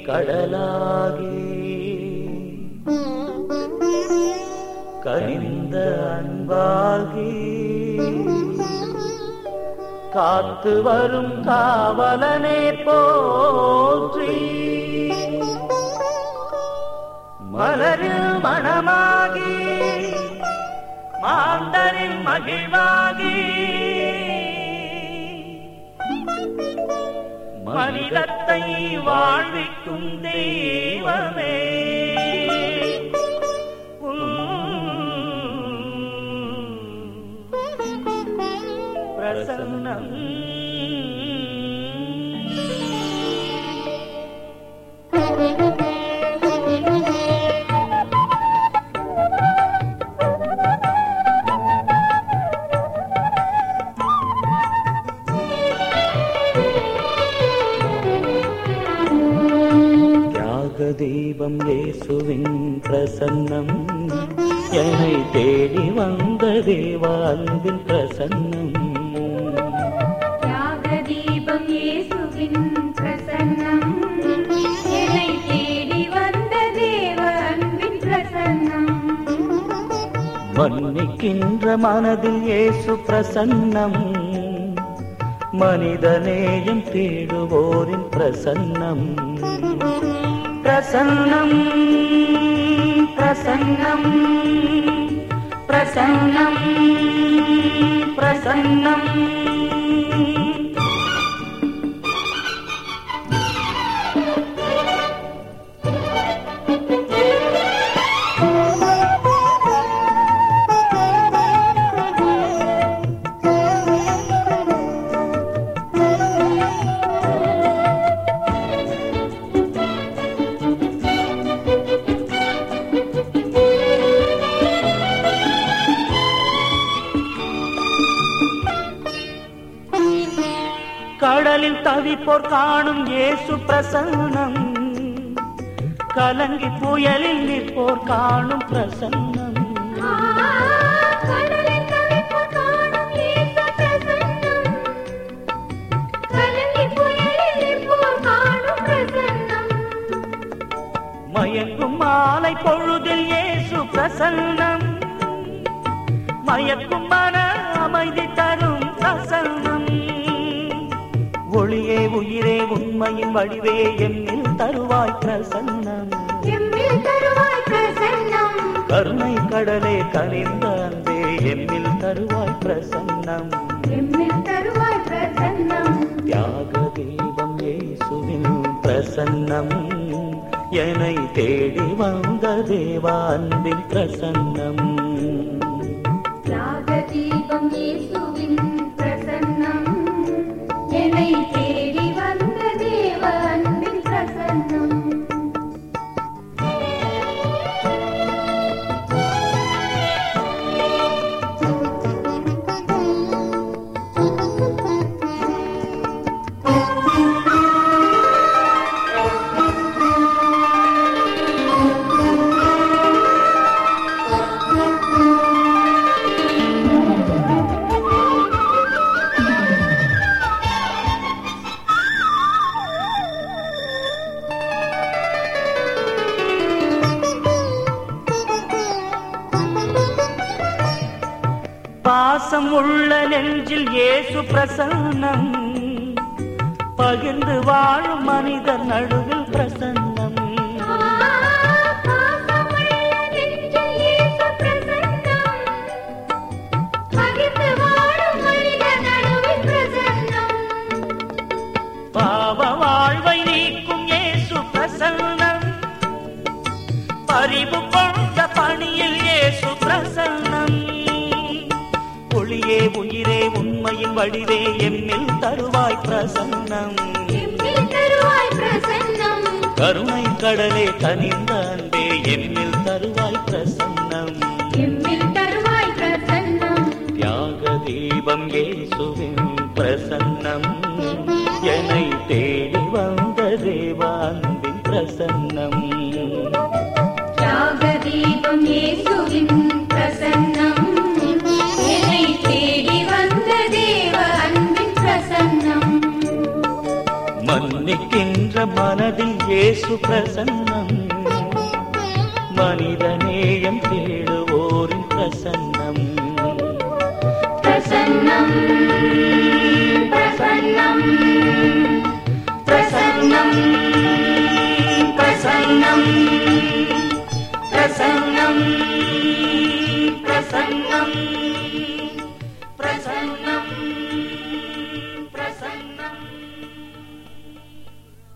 கடலாகி கனிந்த அன்பாகி காத்து வரும் காவலனே போற்றி மலரில் மணமாகி மாந்தரின் மகிழ்வாகி மனிதத்தை வாழ்விக்கும் தெய்வமே பிரசன்னம் தியாக தீபம் இயேசுவின் பிரசன்னம் என்னை தேடி வந்த தேவ அன்பின் பிரசன்னம் தியாக தீபம் இயேசுவின் பிரசன்னம் என்னை தேடி வந்த தேவ அன்பின் பிரசன்னம் மன்னிக்கின்ற மனதில் இயேசு பிரசன்னம் மனிதநேயம் தேடுவோரின் பிரசன்னம் பிரசன்னம் பிரசன்னம் பிரசன்னம் பிரசன்னம் கடலில் தவிப்போர் காணும் இயேசு பிரசன்னம் கலங்கி புயலில் நிற்போர் காணும் பிரசன்னம் கடலில் தவிப்போர் காணும் இயேசு பிரசன்னம் கலங்கி புயலில் நிற்போர் காணும் பிரசன்னம் மயங்கும் மாலை பொழுதில் இயேசு பிரசன்னம் மயக்கும் மன அமைதி தரும் பிரசன்னம் ஒளியே உயிரே உண்மையின் வடிவே என்னில் தருவாய் பிரசன்னம் எம்மில் தருவாய் பிரசன்னம் கருணை கடலே கனிந்த அன்பே என்னில் தருவாய் பிரசன்னம் எம்மில் தருவாய் பிரசன்னம் தியாக தீபம் இயேசுவின் பிரசன்னம் என்னை தேடி வந்த தேவா அன்பின் பிரசன்னம் தியாக தீபம் இயேசுவின் பிரசன்னம் என்னை தேடி வந்த தேவ அன்பின் பிரசன்னம் பாசம் உள்ள நெஞ்சில் இயேசு பிரசன்னம் பகிர்ந்து வாழும் மனிதர் நடுவில் பிரசன்னம் பாசமுள்ள நெஞ்சில் இயேசு பிரசன்னம் பகிர்ந்து வாழும் மனித நடுவில் பிரசன்னம் பாவ வாழ்வை நீக்கும் இயேசு பிரசன்னம் பரிவு கொண்ட பணியில் இயேசு பிரசன்னம் ஒளியே உயிரே உண்மையின் வடிவே எம்மில் தருவாய் பிரசன்னம் எம்மில் தருவாய் பிரசன்னம் கருணை கடலே கனிந்த அன்பே எம்மில் தருவாய் பிரசன்னம் எம்மில் தருவாய் பிரசன்னம் தியாக தீபம் இயேசுவின் பிரசன்னம் என்னை தேடி வந்த தேவா அன்பின் பிரசன்னம் தியாக தீபம் இயேசுவின் பிரசன்னம் என்னை தேடி வந்த தேவ அன்பின் பிரசன்னம் மன்னிக்கின்ற மனதில் இயேசு பிரசன்னம் மனிதநேயம் தேடுவோரின் பிரசன்னம் பிரசன்னம் பிரசன்னம் பிரசன்னம் பிரசன்னம் பிரசன்னம் பிரசன்னம்